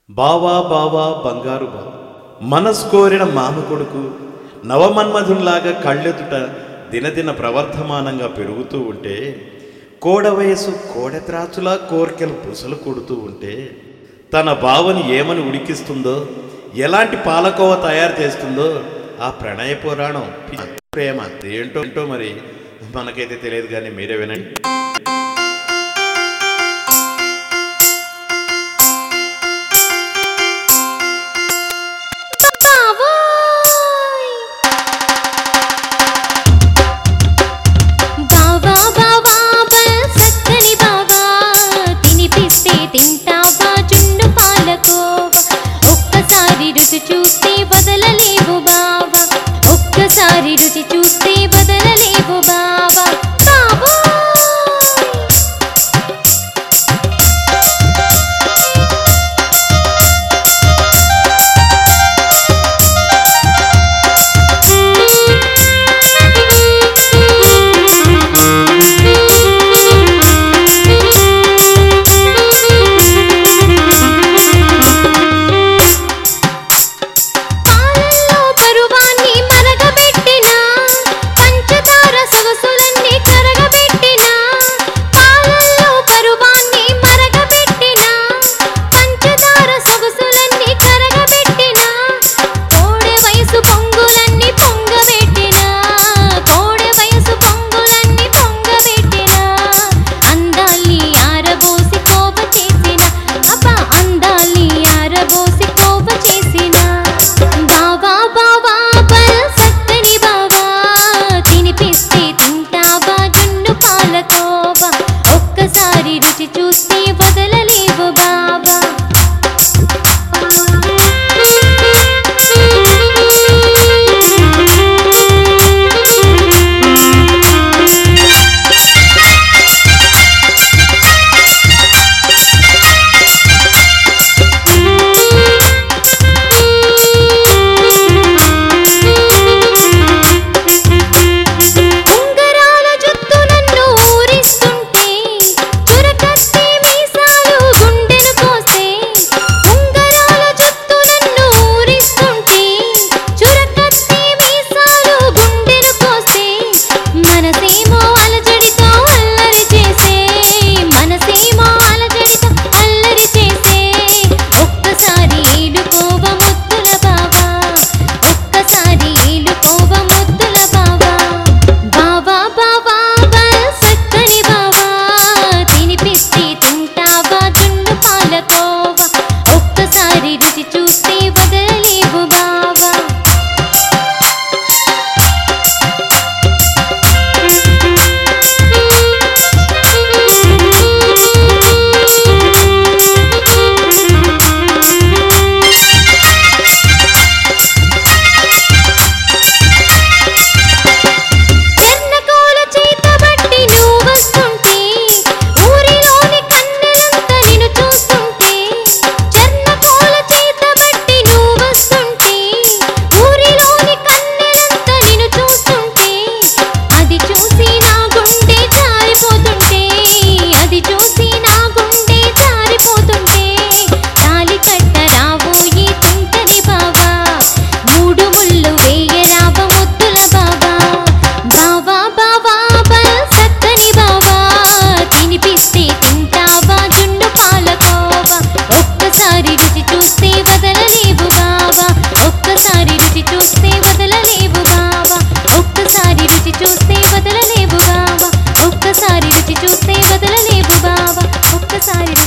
బావా బావా బంగారు బావ మనస్కోరిన మామ కొడుకు నవమన్మధునిలాగా కళ్ళెదుట దినదిన ప్రవర్ధమానంగా పెరుగుతూ ఉంటే కోడ వయసు కోడెత్రాచులా కోరికలు బుసలు కొడుతూ ఉంటే తన బావని ఏమని ఉడికిస్తుందో ఎలాంటి పాలకోవ తయారు చేస్తుందో ఆ ప్రణయ పురాణం పి- ప్రేమ ఏంటో ఏంటో మరి మనకైతే తెలియదు కానీ మీరే వినండి బావోయ్ బావా బావా బల్ సక్కని బావా తినిపిస్తే తింటావా జున్ను పాలకోవా ఒక్కసారి రుచి చూస్తే వదలలేవు బావా ఒక్కసారి రుచి చూస్తే వదలలేవు బావా బావోయ్ పాలల్లో పరువాన్ని మరగబెట్టిన పంచదార సొగసులన్నీ కరగబెట్టిన పాలల్లో పరువాన్ని మరగబెట్టిన పంచదార సొగసులన్నీ కరగబెట్టిన కోడె వయసు పొంగులన్నీ పొంగబెట్టిన కోడె వయసు పొంగులన్నీ పొంగబెట్టిన అందాల్ని ఆరబోసి కోప చేసిన అబ్బా అందాల్ని ఆరబోసి కోప చేసిన బావా బావా బల్ సక్కని బావా తినిపిస్తే తింటావా జున్ను పాలకోవా ఒక్కసారి రుచి చూస్తే వదలలేవు బావా ఉంగరాల జుత్తు నన్ను ఊరిస్తుంటే చురకత్తి మీసాలు గుండెను కోస్తే ఉంగరాల జుత్తు నన్ను ఊరిస్తుంటే చురకత్తి మీసాలు గుండెను కోస్తే మనసేమో అలజడితో అల్లరి చేసే మనసేమో అలజడితో అల్లరి చేసే ఒక్కసారి ఏడుకోవ ముద్దుల బావా ఒక్కసారి ఏలుకోవ ముద్దుల బావా బావా బావా బల్ సక్కని బావా తినిపిస్తే తింటావా జున్ను పాలకోవా ఒక్కసారి రుచి చూస్తే వదలలేవు బావా చెన్నకోల చేతబట్టి నువ్వు వస్తుంటే ఊరిలోని కన్నెలంతా నిన్ను చూస్తుంటే చెన్నకోల చేతబట్టి నువ్వు వస్తుంటే ఊరిలోని కన్నెలంతా నిన్ను చూస్తుంటే అది చూసి నా గుండె జారిపోతుంటే అది చూసి నా గుండె జారిపోతుంటే తాలి కట్ట రాబోయి తుంటరి బావా మూడు ముళ్ళు వేయరావ ముద్దుల బావా బావా బావా బల్ సక్కని బావా తినిపిస్తే తింటావా జున్ను పాలకోవా ఒక్కసారి రుచి చూస్తే వదలలేవు బావా ఒక్కసారి రుచి చూస్తే వదలలేవు బావా ఒక్కసారి రుచి చూస్తే వదలలేవు బావా ఒక్కసారి రుచి చూస్తే వదలలేవు బావా ఒక్కసారి రుచి